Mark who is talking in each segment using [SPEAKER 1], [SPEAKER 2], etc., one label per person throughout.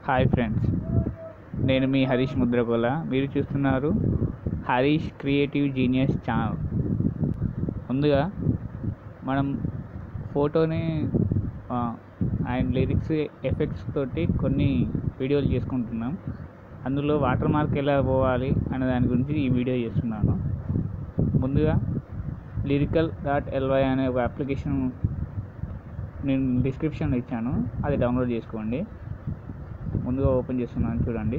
[SPEAKER 1] Hi friends నేను మీ హరీష్ ముద్రకోల మీరు చూస్తున్నారు హరీష్ క్రియేటివ్ జీనియస్ ఛానల్ ముందుగా మనం ఫోటోని ఆ, అండ్ లిరిక్స్ ఎఫెక్ట్స్ తోటి కొన్ని వీడియోలు చేసుకుంటున్నాం అందులో వాటర్ మార్క్ ఎలా పోవాలి అనే దాని గురించి ఈ వీడియో చేస్తున్నాను ముందుగా లిరికల్ డాట్ ఎల్వై అనే ఒక అప్లికేషన్ నేను డిస్క్రిప్షన్లో ఇచ్చాను అది డౌన్లోడ్ చేసుకోండి ముందుగా ఓపెన్ చేస్తున్నాను చూడండి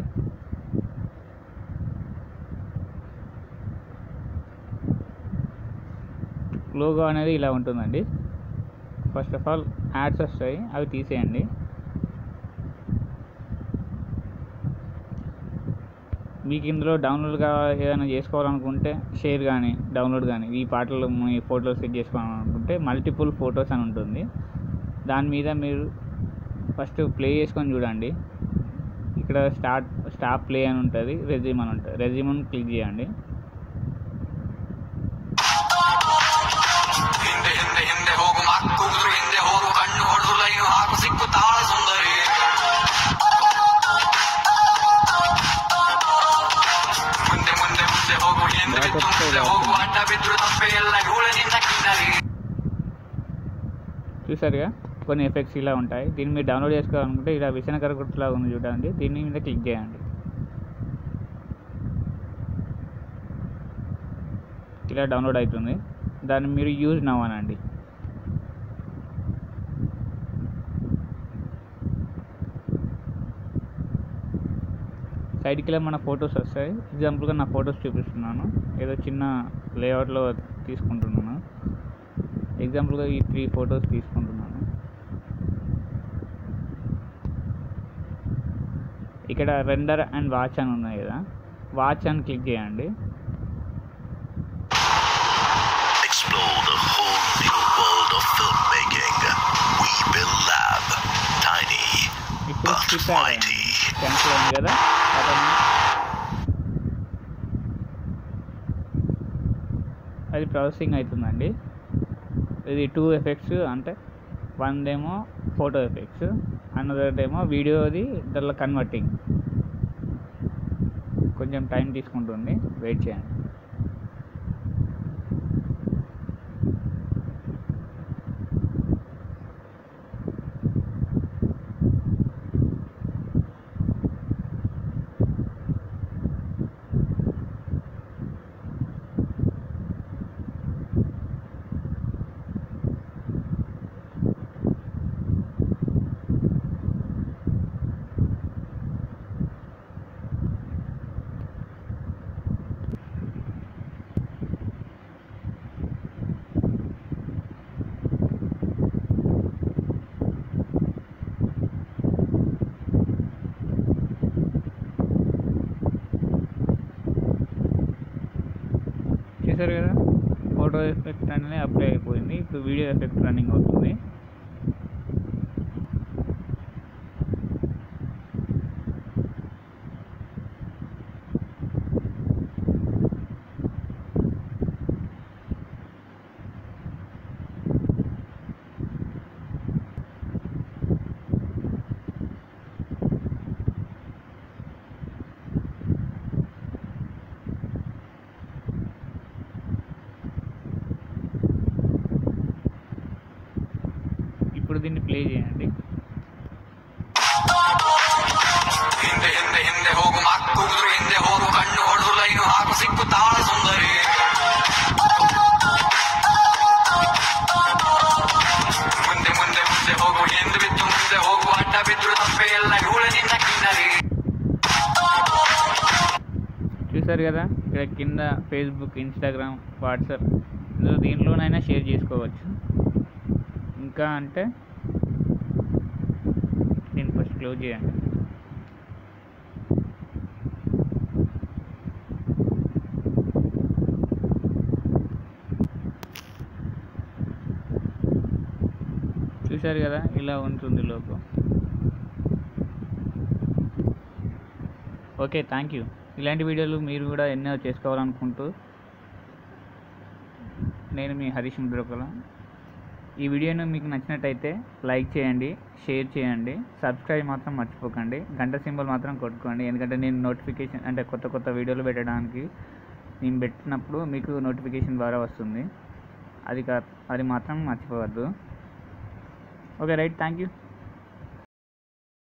[SPEAKER 1] లోగో అనేది ఇలా ఉంటుందండి ఫస్ట్ ఆఫ్ ఆల్ యాడ్స్ వస్తాయి అవి తీసేయండి మీకు ఇందులో డౌన్లోడ్ కావాలి ఏదైనా చేసుకోవాలనుకుంటే షేర్ కానీ డౌన్లోడ్ కానీ ఈ పాటలు మీ ఫోటోలు సెట్ చేసుకోవాలనుకుంటే మల్టిపుల్ ఫొటోస్ అని ఉంటుంది దాని మీద మీరు ఫస్ట్ ప్లే చేసుకొని చూడండి ఇక్కడ స్టార్ట్ స్టాప్ ప్లే అని ఉంటుంది రెజ్యూమ్ అని ఉంటుంది రెజ్యూమ్ అని క్లిక్ చేయండి
[SPEAKER 2] ಹಿಂದೆ ಹಿಂದೆ ಹಿಂದೆ ಹೋಗು ಮಕ್ಕುಗುದ್ರು ಹಿಂದೆ ಹೋಗು ಕಣ್ಣು ಹೊಡೆದು ಲೈನು ಹಾಕು ಸಿಕ್ಕುತ್ತಾಳ ಸುಂದರಿ ಮುಂದೆ ಮುಂದೆ ಮುಂದೆ ಹೋಗು ಹಿಂದೆ ಬಿದ್ದು ಮುಂದೆ ಹೋಗು ಅಡ್ಡ ಬಿದ್ರು ತಪ್ಪೆ ಎಲ್ಲ ಇವಳ ನಿನ್ನ ಕಿನ್ನರಿ
[SPEAKER 1] చూసారుగా కొన్ని ఎఫెక్ట్స్ ఇలా ఉంటాయి దీన్ని మీరు డౌన్లోడ్ చేసుకోవాలనుకుంటే ఇలా విసనకర గుర్తులా ఉంది చూడండి దీన్ని మీద క్లిక్ చేయండి ఇలా డౌన్లోడ్ అవుతుంది దాన్ని మీరు యూజ్ నవ్ అనండి సైడ్కి ఇలా మన ఫొటోస్ వస్తాయి ఎగ్జాంపుల్గా నా ఫొటోస్ చూపిస్తున్నాను ఏదో చిన్న లేఅవుట్లో తీసుకుంటున్నాను ఎగ్జాంపుల్గా ఈ త్రీ ఫొటోస్ తీసుకుంటున్నాను ఇక్కడ రెండర్ అండ్ వాచ్ అని ఉన్నాయి కదా వాచ్ అని క్లిక్ చేయండి
[SPEAKER 3] Explore the whole new world of filmmaking. We build lab. Tiny,
[SPEAKER 1] ఇప్పుడు
[SPEAKER 3] but
[SPEAKER 1] స్కిప్
[SPEAKER 3] mighty.
[SPEAKER 1] క్యాన్సిల్ అయింది కదా అతను అది ప్రాసెసింగ్ అవుతుందండి ఇది టూ ఎఫెక్ట్స్ అంటే వన్ ఏమో ఫోటో ఎఫెక్ట్స్ అనదర్ ఏమో వీడియోది దాంట్లో కన్వర్టింగ్ కొంచెం టైం తీసుకుంటుంది వెయిట్ చేయండి చూసారు కదా ఫోటో ఎఫెక్ట్ అనేది అప్లై అయిపోయింది ఇప్పుడు వీడియో ఎఫెక్ట్ రన్నింగ్ అవుతుంది ఇప్పుడు దీన్ని ప్లే చేయండి
[SPEAKER 2] ಹಿಂದೆ ಹಿಂದೆ ಹಿಂದೆ ಹೋಗು ಮಕ್ಕುಗುದ್ರು ಹಿಂದೆ ಹೋಗು ಕಣ್ಣು ಹೊಡೆದು ಲೈನು ಹಾಕು ಸಿಕ್ಕುತ್ತಾಳ ಸುಂದರಿ ಮುಂದೆ ಮುಂದೆ ಮುಂದೆ ಹೋಗು ಹಿಂದೆ ಬಿದ್ದು ಮುಂದೆ ಹೋಗು ಅಡ್ಡ ಬಿದ್ರು ತಪ್ಪೆ ಎಲ್ಲ ಇವಳ ನಿನ್ನ ಕಿನ್ನರಿ
[SPEAKER 1] చూసారు కదా ఇక్కడ కింద ఫేస్బుక్ ఇన్స్టాగ్రామ్ వాట్సాప్ ఇందులో దీంట్లోనైనా షేర్ చేసుకోవచ్చు ఇంకా అంటే దీన్ని ఫస్ట్ క్లోజ్ చేయండి చూశారు కదా ఇలా ఉంటుంది లోగో ఓకే థ్యాంక్ యూ ఇలాంటి వీడియోలు మీరు కూడా ఎన్నో చేసుకోవాలనుకుంటూ నేను మీ హరీష్ ముద్రకల ఈ వీడియోను మీకు నచ్చినట్టయితే లైక్ చేయండి షేర్ చేయండి సబ్స్క్రైబ్ మాత్రం మర్చిపోకండి గంట సింబల్ మాత్రం కొట్టుకోండి ఎందుకంటే నేను నోటిఫికేషన్ అంటే కొత్త కొత్త వీడియోలు పెట్టడానికి నేను పెట్టినప్పుడు మీకు నోటిఫికేషన్ ద్వారా వస్తుంది అది కా అది మాత్రం మర్చిపోవద్దు ఓకే రైట్ థ్యాంక్ యూ